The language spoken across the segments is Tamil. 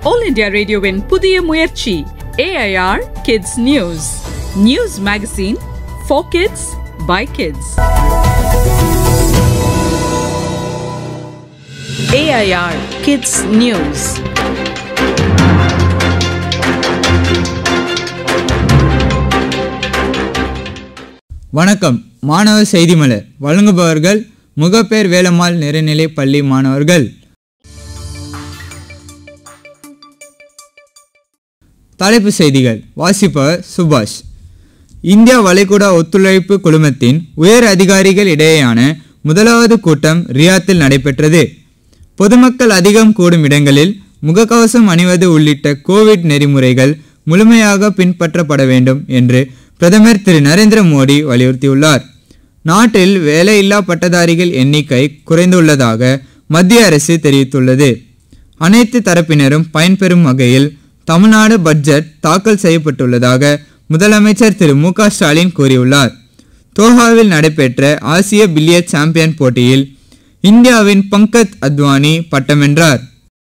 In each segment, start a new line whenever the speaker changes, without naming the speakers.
ஆல் இண்டியா ரேடியோவின் புதிய முயற்சி AIR kids news news magazine for kids by kids AIR kids news
வணக்கம் மாணவ செய்தி மலர் வழங்குபவர்கள் முகப்பேர் வேலம்மாள் நிறைநிலை பள்ளி மாணவர்கள் தலைப்புச் செய்திகள் வாசிப்பவர் சுபாஷ் இந்தியா வளைகுடா ஒத்துழைப்பு குழுமத்தின் உயர் அதிகாரிகள் இடையேயான முதலாவது கூட்டம் ரியாத்தில் நடைபெற்றது பொதுமக்கள் அதிகம் கூடும் இடங்களில் முகக்கவசம் அணிவது உள்ளிட்ட கோவிட் நெறிமுறைகள் முழுமையாக பின்பற்றப்பட வேண்டும் என்று பிரதமர் திரு நரேந்திர மோடி வலியுறுத்தியுள்ளார் நாட்டில் வேலையில்லா பட்டதாரிகள் எண்ணிக்கை குறைந்துள்ளதாக மத்திய அரசு தெரிவித்துள்ளது அனைத்து தரப்பினரும் பயன்பெறும் வகையில் தமிழ்நாடு பட்ஜெட் தாக்கல் செய்யப்பட்டுள்ளதாக முதலமைச்சர் திரு மு க ஸ்டாலின் கூறியுள்ளார் தோஹாவில் நடைபெற்ற ஆசிய பில்லியர்ட் சாம்பியன் போட்டியில் இந்தியாவின் பங்கஜ் அத்வானி பட்டம் வென்றார்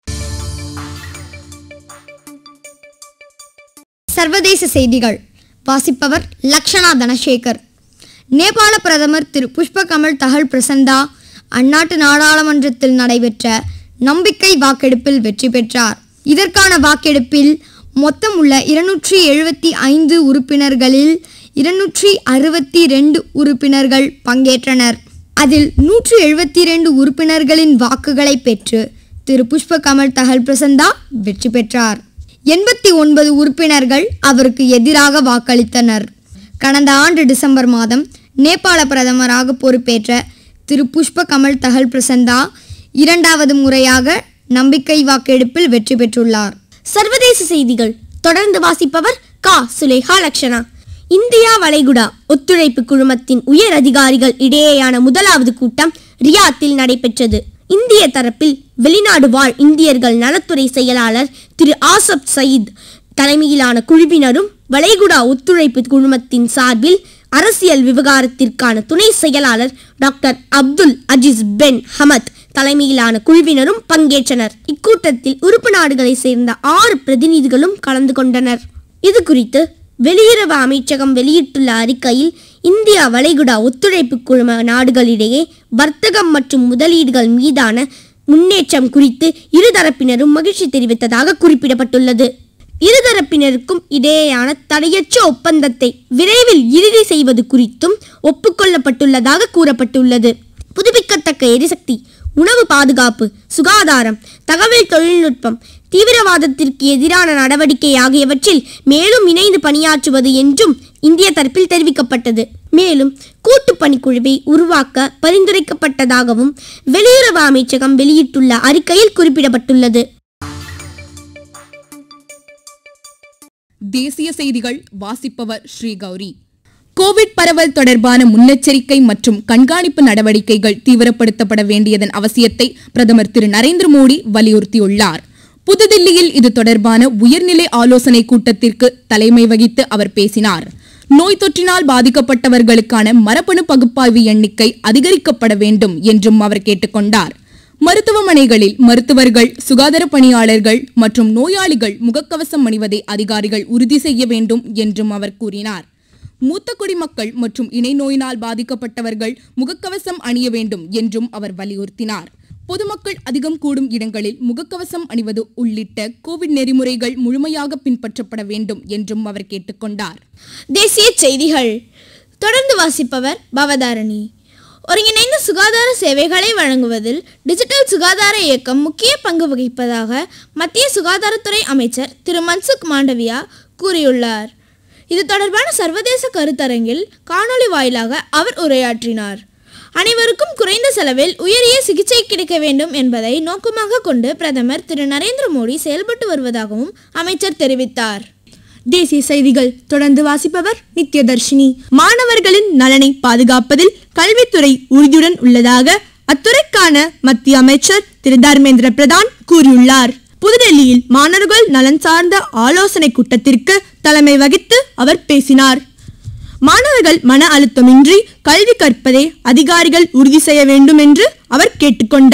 சர்வதேச செய்திகள் வாசிப்பவர் லக்ஷனா தனசேகர் நேபாள பிரதமர் திரு புஷ்ப கமல் தஹல் பிரசந்தா அந்நாட்டு நாடாளுமன்றத்தில் நடைபெற்ற நம்பிக்கை வாக்கெடுப்பில் வெற்றி பெற்றார் இதற்கான வாக்கெடுப்பில் மொத்தம் உள்ள இருநூற்றி எழுபத்தி ஐந்து உறுப்பினர்களில் இருநூற்றி அறுபத்தி ரெண்டு உறுப்பினர்கள் பங்கேற்றனர் அதில் நூற்றி எழுபத்தி ரெண்டு உறுப்பினர்களின் வாக்குகளை பெற்று திரு புஷ்ப கமல் தஹல் பிரசந்தா வெற்றி பெற்றார் எண்பத்தி ஒன்பது உறுப்பினர்கள் அவருக்கு எதிராக வாக்களித்தனர் கடந்த ஆண்டு டிசம்பர் மாதம் நேபாள பிரதமராக பொறுப்பேற்ற திரு புஷ்ப கமல் தஹல் பிரசந்தா இரண்டாவது முறையாக நம்பிக்கை வாக்கெடுப்பில் வெற்றி பெற்றுள்ளார்
சர்வதேச செய்திகள் தொடர்ந்து வாசிப்பவர் கா சுலேஹா லக்ஷனா இந்தியா வளைகுடா ஒத்துழைப்பு குழுமத்தின் உயர் அதிகாரிகள் இடையேயான முதலாவது கூட்டம் ரியாத்தில் நடைபெற்றது இந்திய தரப்பில் வெளிநாடு வாழ் இந்தியர்கள் நலத்துறை செயலாளர் திரு ஆசப் சயீத் தலைமையிலான குழுவினரும் வளைகுடா ஒத்துழைப்பு குழுமத்தின் சார்பில் அரசியல் விவகாரத்திற்கான துணை செயலாளர் doctor Abdul Aziz bin Hamad தலைமையிலான குழுவினரும் பங்கேற்றனர் இக்கூட்டத்தில் உறுப்பு நாடுகளை சேர்ந்த ஆறு பிரதிநிதிகளும் கலந்து கொண்டனர் இது குறித்து வெளியுறவு அமைச்சகம் வெளியிட்டுள்ள அறிக்கையில் இந்தியா வளைகுடா ஒத்துழைப்பு குழும நாடுகளிடையே வர்த்தகம் மற்றும் முதலீடுகள் மீதான முன்னேற்றம் குறித்து இருதரப்பினரும் மகிழ்ச்சி தெரிவித்ததாக குறிப்பிடப்பட்டுள்ளது இருதரப்பினருக்கும் இடையேயான தடையற்ற ஒப்பந்தத்தை விரைவில் இறுதி செய்வது குறித்தும் ஒப்புக்கொள்ளப்பட்டுள்ளதாக கூறப்பட்டுள்ளது புதுப்பிக்கத்தக்க எரிசக்தி உணவு பாதுகாப்பு சுகாதாரம் தகவல் தொழில்நுட்பம் தீவிரவாதத்திற்கு எதிரான நடவடிக்கை ஆகியவற்றில் மேலும் இணைந்து பணியாற்றுவது என்றும் இந்திய தரப்பில் தெரிவிக்கப்பட்டது மேலும் கூட்டு பணிக்குழுவை உருவாக்க பரிந்துரைக்கப்பட்டதாகவும் வெளியுறவு அமைச்சகம் வெளியிட்டுள்ள அறிக்கையில் குறிப்பிடப்பட்டுள்ளது
தேசிய செய்திகள் வாசிப்பவர் ஸ்ரீ கௌரி கோவிட் பரவல் தொடர்பான முன்னெச்சரிக்கை மற்றும் கண்காணிப்பு நடவடிக்கைகள் தீவிரப்படுத்தப்பட வேண்டியதன் அவசியத்தை பிரதமர் திரு நரேந்திர மோடி வலியுறுத்தியுள்ளார் புதுதில்லியில் இது தொடர்பான உயர்நிலை ஆலோசனை கூட்டத்திற்கு தலைமை வகித்து அவர் பேசினார் நோய் தொற்றினால் பாதிக்கப்பட்டவர்களுக்கான மரபணு பகுப்பாய்வு எண்ணிக்கை அதிகரிக்கப்பட வேண்டும் என்றும் அவர் கேட்டுக்கொண்டார் மருத்துவமனைகளில் மருத்துவர்கள் சுகாதார பணியாளர்கள் மற்றும் நோயாளிகள் முகக்கவசம் அணிவதை அதிகாரிகள் உறுதி செய்ய வேண்டும் என்றும் அவர் கூறினார் மூத்த குடிமக்கள் மற்றும் இணை நோயினால் பாதிக்கப்பட்டவர்கள் முகக்கவசம் அணிய வேண்டும் என்றும் அவர் வலியுறுத்தினார் பொதுமக்கள் அதிகம் கூடும் இடங்களில் முகக்கவசம் அணிவது உள்ளிட்ட கோவிட் நெறிமுறைகள் முழுமையாக பின்பற்றப்பட வேண்டும் என்றும் அவர் கேட்டுக்கொண்டார்
தேசிய செய்திகள் தொடர்ந்து வாசிப்பவர் பவதாரணி ஒருங்கிணைந்த சுகாதார சேவைகளை வழங்குவதில் டிஜிட்டல் சுகாதார இயக்கம் முக்கிய பங்கு வகிப்பதாக மத்திய சுகாதாரத்துறை அமைச்சர் திரு மன்சுக் மாண்டவியா கூறியுள்ளார் இது தொடர்பான சர்வதேச கருத்தரங்கில் காணொளி வாயிலாக அவர் உரையாற்றினார் அனைவருக்கும் குறைந்த செலவில் உயரிய சிகிச்சை கிடைக்க வேண்டும் என்பதை நோக்கமாக கொண்டு பிரதமர் திரு நரேந்திர மோடி செயல்பட்டு வருவதாகவும் அமைச்சர் தெரிவித்தார்
தேசிய செய்திகள் தொடர்ந்து வாசிப்பவர் நித்யதர்ஷினி மாணவர்களின் நலனை பாதுகாப்பதில் கல்வித்துறை உறுதியுடன் உள்ளதாக அத்துறைக்கான மத்திய அமைச்சர் திரு தர்மேந்திர பிரதான் கூறியுள்ளார் புதுடெல்லியில் மாணவர்கள் நலன் சார்ந்த ஆலோசனை கூட்டத்திற்கு தலைமை வகித்து அவர் பேசினார் மாணவர்கள் மன அழுத்தமின்றி கல்வி கற்பதை அதிகாரிகள் உறுதி செய்ய வேண்டும் என்று அவர் கேட்டுக்கொண்டார்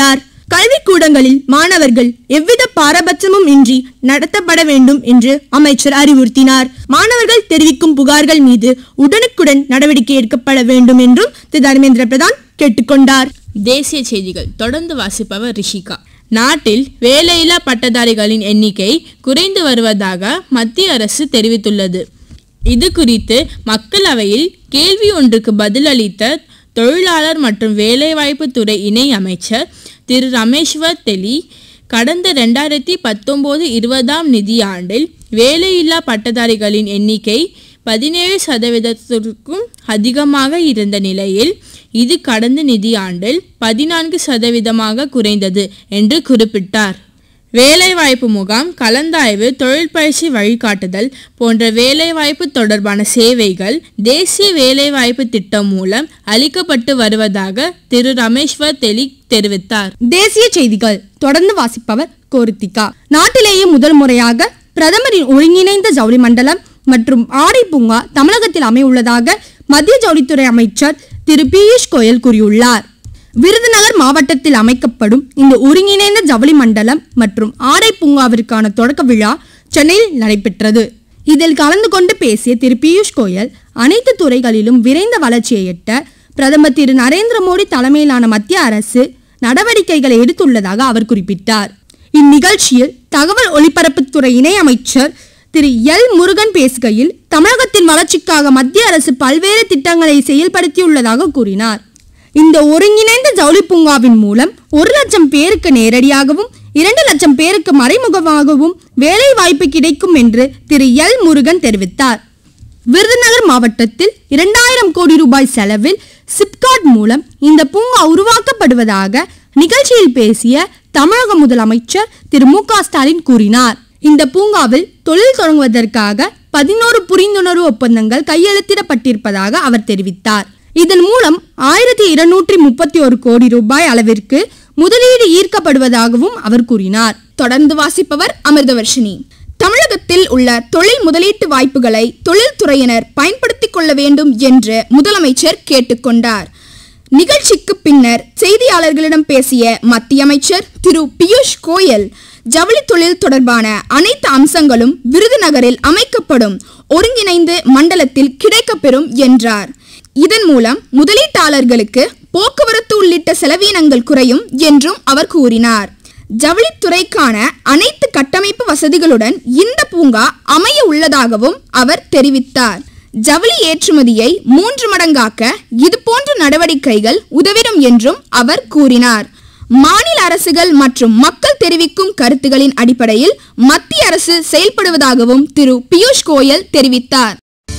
கல்விக்கூடங்களில் மாணவர்கள் எவ்வித பாரபட்சமும் இன்றி நடத்தப்பட வேண்டும் என்று அமைச்சர் அறிவுறுத்தினார் மாணவர்கள் தெரிவிக்கும் புகார்கள் மீது உடனுக்குடன் நடவடிக்கை எடுக்கப்பட வேண்டும் என்றும் திரு தர்மேந்திர பிரதான் கேட்டுக்கொண்டார்
தேசிய செய்திகள் தொடர்ந்து வாசிப்பவர் ரிஷிகா நாட்டில் வேலையில்லா பட்டதாரிகளின் எண்ணிக்கை குறைந்து வருவதாக மத்திய அரசு தெரிவித்துள்ளது இது குறித்து மக்களவையில் கேள்வி ஒன்றுக்கு பதிலளித்த தொழிலாளர் மற்றும் வேலைவாய்ப்பு துறை இணை அமைச்சர் திரு ரமேஷ்வர் தெலி கடந்த ரெண்டாயிரத்தி பத்தொம்போது இருபதாம் நிதியாண்டில் வேலையில்லா பட்டதாரிகளின் எண்ணிக்கை பதினேழு சதவீதத்திற்கும் அதிகமாக இருந்த நிலையில் இது கடந்த நிதியாண்டில் பதினான்கு சதவீதமாக குறைந்தது என்று குறிப்பிட்டார் வேலைவாய்ப்பு முகாம் கலந்தாய்வு தொழில் பயிற்சி வழிகாட்டுதல் போன்ற வேலைவாய்ப்பு தொடர்பான சேவைகள் தேசிய வேலைவாய்ப்பு திட்டம் மூலம் அளிக்கப்பட்டு வருவதாக திரு ரமேஷ்வர் தெலி தெரிவித்தார்
தேசிய செய்திகள் தொடர்ந்து வாசிப்பவர் கோருத்திகா நாட்டிலேயே முதல் முறையாக பிரதமரின் ஒருங்கிணைந்த ஜவுளி மண்டலம் மற்றும் ஆடை பூங்கா தமிழகத்தில் அமையுள்ளதாக மத்திய ஜவுளித்துறை அமைச்சர் திரு பியூஷ் கோயல் கூறியுள்ளார் விருதுநகர் மாவட்டத்தில் அமைக்கப்படும் இந்த ஒருங்கிணைந்த ஜவுளி மண்டலம் மற்றும் ஆடை பூங்காவிற்கான தொடக்க விழா சென்னையில் நடைபெற்றது இதில் கலந்து கொண்டு பேசிய திரு பியூஷ் கோயல் அனைத்து துறைகளிலும் விரைந்த வளர்ச்சியை எட்ட பிரதமர் திரு நரேந்திர மோடி தலைமையிலான மத்திய அரசு நடவடிக்கைகளை எடுத்துள்ளதாக அவர் குறிப்பிட்டார் இந்நிகழ்ச்சியில் தகவல் ஒலிபரப்புத்துறை இணையமைச்சர் திரு எல் முருகன் பேசுகையில் தமிழகத்தின் வளர்ச்சிக்காக மத்திய அரசு பல்வேறு திட்டங்களை செயல்படுத்தியுள்ளதாக கூறினார் இந்த ஒருங்கிணைந்த ஜவுளி பூங்காவின் மூலம் ஒரு லட்சம் பேருக்கு நேரடியாகவும் இரண்டு லட்சம் பேருக்கு மறைமுகமாகவும் வேலை வாய்ப்பு கிடைக்கும் என்று திரு எல் முருகன் தெரிவித்தார் விருதுநகர் மாவட்டத்தில் இரண்டாயிரம் கோடி ரூபாய் செலவில் சிப்காட் மூலம் இந்த பூங்கா உருவாக்கப்படுவதாக நிகழ்ச்சியில் பேசிய தமிழக முதலமைச்சர் திரு மு க ஸ்டாலின் கூறினார் இந்த பூங்காவில் தொழில் தொடங்குவதற்காக பதினோரு புரிந்துணர்வு ஒப்பந்தங்கள் கையெழுத்திடப்பட்டிருப்பதாக அவர் தெரிவித்தார் இதன் மூலம் ஆயிரத்தி இருநூற்றி முப்பத்தி ஒரு கோடி ரூபாய் அளவிற்கு முதலீடு ஈர்க்கப்படுவதாகவும் அவர் கூறினார்
தொடர்ந்து வாசிப்பவர் அமிர்தவர்ஷினி தமிழகத்தில் உள்ள தொழில் முதலீட்டு வாய்ப்புகளை தொழில்துறையினர் பயன்படுத்திக் கொள்ள வேண்டும் என்று முதலமைச்சர் கேட்டுக்கொண்டார் நிகழ்ச்சிக்கு பின்னர் செய்தியாளர்களிடம் பேசிய மத்திய அமைச்சர் திரு பியூஷ் கோயல் ஜவுளி தொழில் தொடர்பான அனைத்து அம்சங்களும் விருதுநகரில் அமைக்கப்படும் ஒருங்கிணைந்து மண்டலத்தில் கிடைக்கப்பெறும் என்றார் இதன் மூலம் முதலீட்டாளர்களுக்கு போக்குவரத்து உள்ளிட்ட செலவீனங்கள் குறையும் என்றும் அவர் கூறினார் ஜவுளித்துறைக்கான அனைத்து கட்டமைப்பு வசதிகளுடன் இந்த பூங்கா அமைய உள்ளதாகவும் அவர் தெரிவித்தார் ஜவுளி ஏற்றுமதியை மூன்று மடங்காக்க இதுபோன்ற நடவடிக்கைகள் உதவிடும் என்றும் அவர் கூறினார் மாநில அரசுகள் மற்றும் மக்கள் தெரிவிக்கும் கருத்துகளின் அடிப்படையில் மத்திய அரசு செயல்படுவதாகவும் திரு பியூஷ் கோயல் தெரிவித்தார்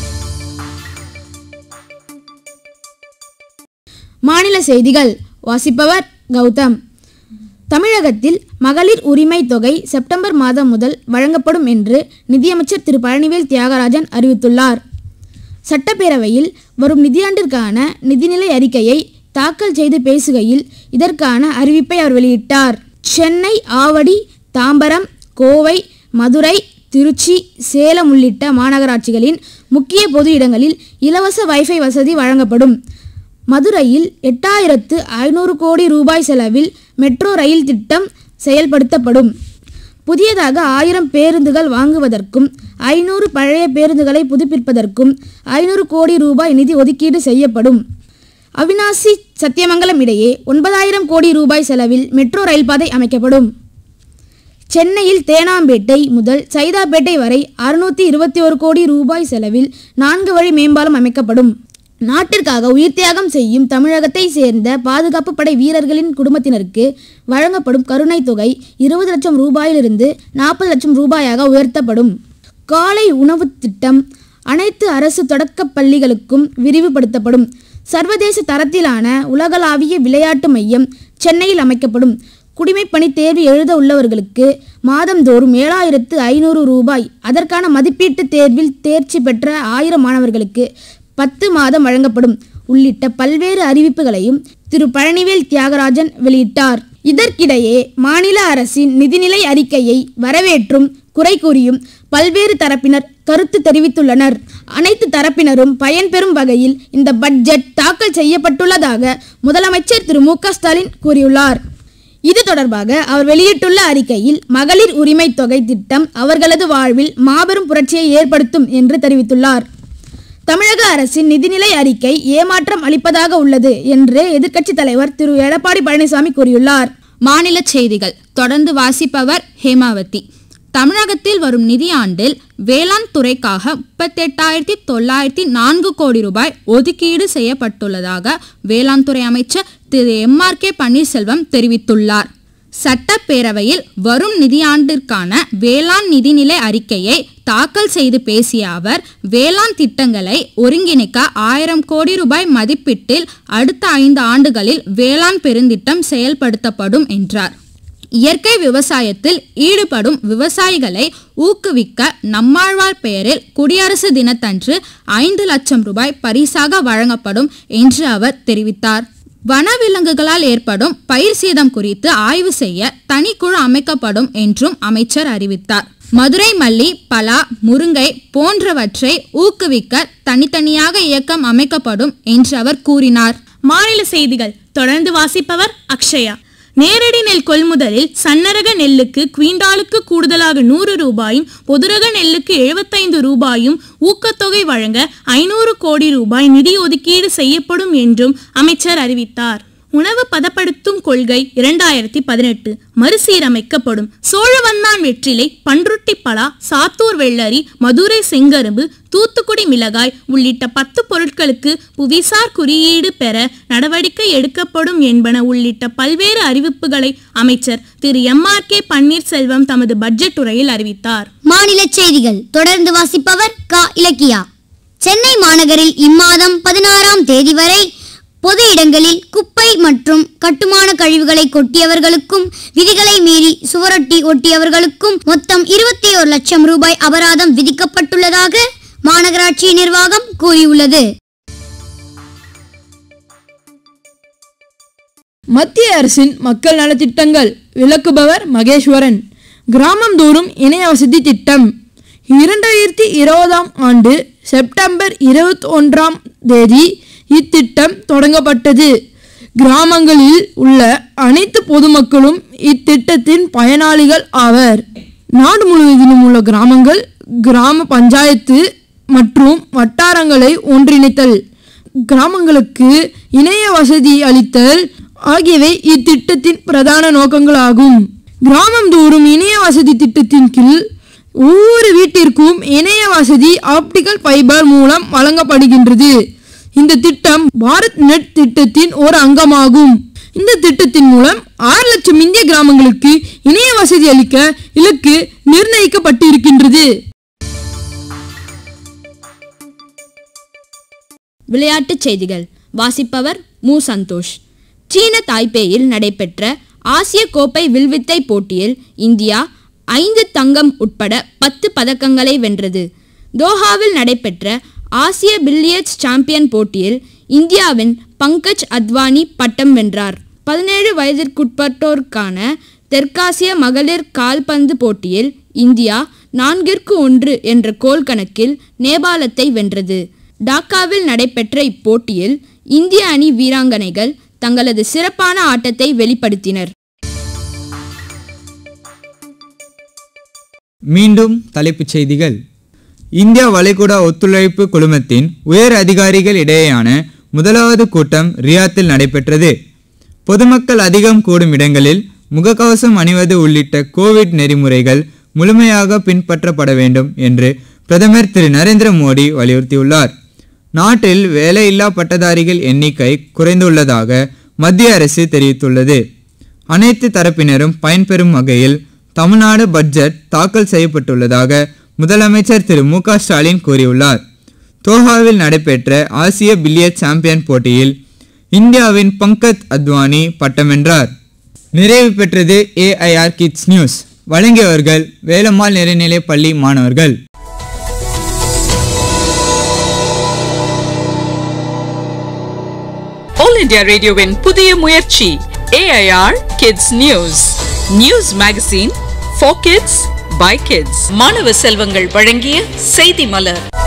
மாநில செய்திகள் வாசிப்பவர் கௌதம் தமிழகத்தில் மகளிர் உரிமை தொகை செப்டம்பர் மாதம் முதல் வழங்கப்படும் என்று நிதியமைச்சர் திரு பழனிவேல் தியாகராஜன் அறிவித்துள்ளார் சட்டப்பேரவையில் வரும் நிதியாண்டிற்கான நிதிநிலை அறிக்கையை தாக்கல் செய்து பேசுகையில் இதற்கான அறிவிப்பை அவர் வெளியிட்டார் சென்னை ஆவடி தாம்பரம் கோவை மதுரை திருச்சி சேலம் உள்ளிட்ட மாநகராட்சிகளின் முக்கிய பொது இடங்களில் இலவச வைஃபை வசதி வழங்கப்படும் மதுரையில் எட்டாயிரத்து ஐநூறு கோடி ரூபாய் செலவில் மெட்ரோ ரயில் திட்டம் செயல்படுத்தப்படும் புதியதாக ஆயிரம் பேருந்துகள் வாங்குவதற்கும் ஐநூறு பழைய பேருந்துகளை புதுப்பிப்பதற்கும் ஐநூறு கோடி ரூபாய் நிதி ஒதுக்கீடு செய்யப்படும் அவினாசி சத்தியமங்கலம் இடையே ஒன்பதாயிரம் கோடி ரூபாய் செலவில் மெட்ரோ ரயில் பாதை அமைக்கப்படும் சென்னையில் தேனாம்பேட்டை முதல் சைதாப்பேட்டை வரை அறுநூற்றி இருபத்தி ஒரு கோடி ரூபாய் செலவில் நான்கு வழி மேம்பாலம் அமைக்கப்படும் நாட்டிற்காக உயிர் தியாகம் செய்யும் தமிழகத்தை சேர்ந்த பாதுகாப்பு படை வீரர்களின் குடும்பத்தினருக்கு வழங்கப்படும் கருணைத் தொகை இருபது லட்சம் ரூபாயிலிருந்து நாற்பது லட்சம் ரூபாயாக உயர்த்தப்படும் காலை உணவு திட்டம் அனைத்து அரசு தொடக்கப் பள்ளிகளுக்கும் விரிவுபடுத்தப்படும் சர்வதேச தரத்திலான உலகளாவிய விளையாட்டு மையம் சென்னையில் அமைக்கப்படும் குடிமைப்பணி தேர்வு எழுத உள்ளவர்களுக்கு மாதந்தோறும் ஏழாயிரத்து ஐநூறு ரூபாய் அதற்கான மதிப்பீட்டு தேர்வில் தேர்ச்சி பெற்ற ஆயிரம் மாணவர்களுக்கு பத்து மாதம் வழங்கப்படும் உள்ளிட்ட பல்வேறு அறிவிப்புகளையும் திரு பழனிவேல் தியாகராஜன் வெளியிட்டார் இதற்கிடையே மாநில அரசின் நிதிநிலை அறிக்கையை வரவேற்றும் குறை கூறியும் பல்வேறு தரப்பினர் கருத்து தெரிவித்துள்ளனர் அனைத்து தரப்பினரும் பயன்பெறும் வகையில் இந்த பட்ஜெட் தாக்கல் செய்யப்பட்டுள்ளதாக முதலமைச்சர் திரு மு க ஸ்டாலின் கூறியுள்ளார் இது தொடர்பாக அவர் வெளியிட்டுள்ள அறிக்கையில் மகளிர் உரிமை தொகை திட்டம் அவர்களது வாழ்வில் மாபெரும் புரட்சியை ஏற்படுத்தும் என்று தெரிவித்துள்ளார் தமிழக அரசின் நிதிநிலை அறிக்கை ஏமாற்றம் அளிப்பதாக உள்ளது என்று எதிர்க்கட்சித் தலைவர் திரு எடப்பாடி பழனிசாமி கூறியுள்ளார்
மாநில செய்திகள் தொடர்ந்து வாசிப்பவர் ஹேமாவதி தமிழகத்தில் வரும் நிதியாண்டில் வேளாண் துறைக்காக முப்பத்தெட்டாயிரத்தி தொள்ளாயிரத்தி நான்கு கோடி ரூபாய் ஒதுக்கீடு செய்யப்பட்டுள்ளதாக வேளாண் துறை அமைச்சர் Thiru M R K Panneerselvam தெரிவித்துள்ளார் சட்டப்பேரவையில் வரும் நிதியாண்டிற்கான வேளாண் நிதிநிலை அறிக்கையை தாக்கல் செய்து பேசிய அவர் வேளாண் திட்டங்களை ஒருங்கிணைக்க ஆயிரம் கோடி ரூபாய் மதிப்பீட்டில் அடுத்த ஐந்து ஆண்டுகளில் வேளாண் பெருந்திட்டம் செயல்படுத்தப்படும் என்றார் இயற்கை விவசாயத்தில் ஈடுபடும் விவசாயிகளை ஊக்குவிக்க நம்மாழ்வார் பெயரில் குடியரசு தினத்தன்று ஐந்து லட்சம் ரூபாய் பரிசாக வழங்கப்படும் என்று அவர் தெரிவித்தார் வனவிலங்குகளால் ஏற்படும் பயிர் சேதம் குறித்து ஆய்வு செய்ய தனிக்குழு அமைக்கப்படும் என்றும் அமைச்சர் அறிவித்தார் மதுரை மல்லி பலா முருங்கை போன்றவற்றை ஊக்குவிக்க தனித்தனியாக இயக்கம் அமைக்கப்படும் என்று அவர் கூறினார்
மாநில செய்திகள் தொடர்ந்து வாசிப்பவர் அக்ஷயா நேரடி நெல் கொள்முதலில் சன்னரக நெல்லுக்கு குவிண்டாலுக்கு கூடுதலாக நூறு ரூபாயும் பொதுரக நெல்லுக்கு எழுபத்தைந்து ரூபாயும் ஊக்கத்தொகை வழங்க ஐநூறு கோடி ரூபாய் நிதி ஒதுக்கீடு செய்யப்படும் என்றும் அமைச்சர் அறிவித்தார் உணவு பதப்படுத்தும் கொள்கை இரண்டாயிரத்தி பதினெட்டு மறுசீரமைக்கப்படும் சோழவந்தான் வெற்றிலை பன்ருட்டி பலா சாத்தூர் வெள்ளரி மதுரை செங்கரும்பு தூத்துக்குடி மிளகாய் உள்ளிட்ட பத்து பொருட்களுக்கு புவிசார் குறியீடு பெற நடவடிக்கை எடுக்கப்படும் என்பன உள்ளிட்ட பல்வேறு அறிவிப்புகளை அமைச்சர் Thiru M R K Panneerselvam தமது பட்ஜெட் உரையில் அறிவித்தார்
மாநில செய்திகள் தொடர்ந்து வாசிப்பவர் க இலக்கியா சென்னை மாநகரில் இம்மாதம் பதினாறாம் தேதி வரை பொது இடங்களில் குப்பை மற்றும் கட்டுமான கழிவுகளை கொட்டியவர்களுக்கும் விதிகளை மீறி சுவரொட்டி ஒட்டியவர்களுக்கும் மொத்தம் இருபத்தி ஒரு லட்சம் ரூபாய் அபராதம் விதிக்கப்பட்டுள்ளதாக மாநகராட்சி நிர்வாகம் கூறியுள்ளது
மத்திய அரசின் மக்கள் நலத்திட்டங்கள் விளக்குபவர் மகேஸ்வரன் கிராமம் தோறும் இணைய வசதி திட்டம் இரண்டாயிரத்தி இருபதாம் ஆண்டு செப்டம்பர் இருபத்தி ஒன்றாம் தேதி இத்திட்டம் தொடங்கப்பட்டது கிராமங்களில் உள்ள அனைத்து பொதுமக்களும் இத்திட்டத்தின் பயனாளிகள் ஆவர் நாடு முழுவதிலும் உள்ள கிராமங்கள் கிராம பஞ்சாயத்து மற்றும் வட்டாரங்களை ஒன்றிணைத்தல் கிராமங்களுக்கு இணைய வசதி அளித்தல் ஆகியவை இத்திட்டத்தின் பிரதான நோக்கங்களாகும் கிராமம் தோறும் இணைய வசதி திட்டத்தின் கீழ் ஒவ்வொரு வீட்டிற்கும் இணைய வசதி ஆப்டிகல் ஃபைபர் மூலம் வழங்கப்படுகின்றது இந்த திட்டம் பாரத் நெட் திட்டத்தின் ஒரு அங்கமாகும் இந்த திட்டத்தின் மூலம் ஆறு லட்சம் இந்திய கிராமங்களுக்கு இணைய வசதி அளிக்க இலக்கு நிர்ணயிக்கப்பட்டிருக்கின்றது
விளையாட்டுச் செய்திகள் வாசிப்பவர் மு சந்தோஷ் சீன தாய்பேயில் நடைபெற்ற ஆசிய கோப்பை வில்வித்தை போட்டியில் இந்தியா ஐந்து தங்கம் உட்பட பத்து பதக்கங்களை வென்றது தோஹாவில் நடைபெற்ற ஆசிய பில்லியர்ட்ஸ் சாம்பியன் போட்டியில் இந்தியாவின் பங்கஜ் அத்வானி பட்டம் வென்றார் பதினேழு வயதிற்குட்பட்டோருக்கான தெற்காசிய மகளிர் கால்பந்து போட்டியில் இந்தியா நான்கிற்கு ஒன்று என்ற கோல் கணக்கில் நேபாளத்தை வென்றது டாக்காவில் நடைபெற்ற இப்போட்டியில் இந்திய அணி வீராங்கனைகள் தங்களது சிறப்பான ஆட்டத்தை வெளிப்படுத்தினர்
மீண்டும் தலைப்புச் செய்திகள் இந்தியா வளைகுடா ஒத்துழைப்பு குழுமத்தின் உயர் அதிகாரிகள் இடையேயான முதலாவது கூட்டம் ரியாத்தில் நடைபெற்றது பொதுமக்கள் அதிகம் கூடும் இடங்களில் முகக்கவசம் அணிவது உள்ளிட்ட கோவிட் நெறிமுறைகள் முழுமையாக பின்பற்றப்பட வேண்டும் என்று பிரதமர் திரு நரேந்திர மோடி வலியுறுத்தியுள்ளார் நாட்டில் வேலையில்லா பட்டதாரிகள் எண்ணிக்கை குறைந்துள்ளதாக மத்திய அரசு தெரிவித்துள்ளது அனைத்து தரப்பினரும் பயன்பெறும் வகையில் தமிழ்நாடு பட்ஜெட் தாக்கல் செய்யப்பட்டுள்ளதாக முதலமைச்சர் திரு மு க ஸ்டாலின் கூறியுள்ளார் தோஹாவில் நடைபெற்ற ஆசிய பில்லியர்ட் சாம்பியன் போட்டியில் இந்தியாவின் பங்கத் அத்வானி பட்டம் வென்றார் நிறைவு பெற்றது ஏஐஆர் கிட்ஸ் நியூஸ் வழங்கியவர்கள் வேலம்மாள் நிலைநிலைப் பள்ளி மாணவர்கள்
ஆல் இண்டியா ரேடியோவின் புதிய முயற்சி AIR kids news news magazine for kids by kids மாணவ செல்வங்கள் வழங்கிய செய்தி மலர்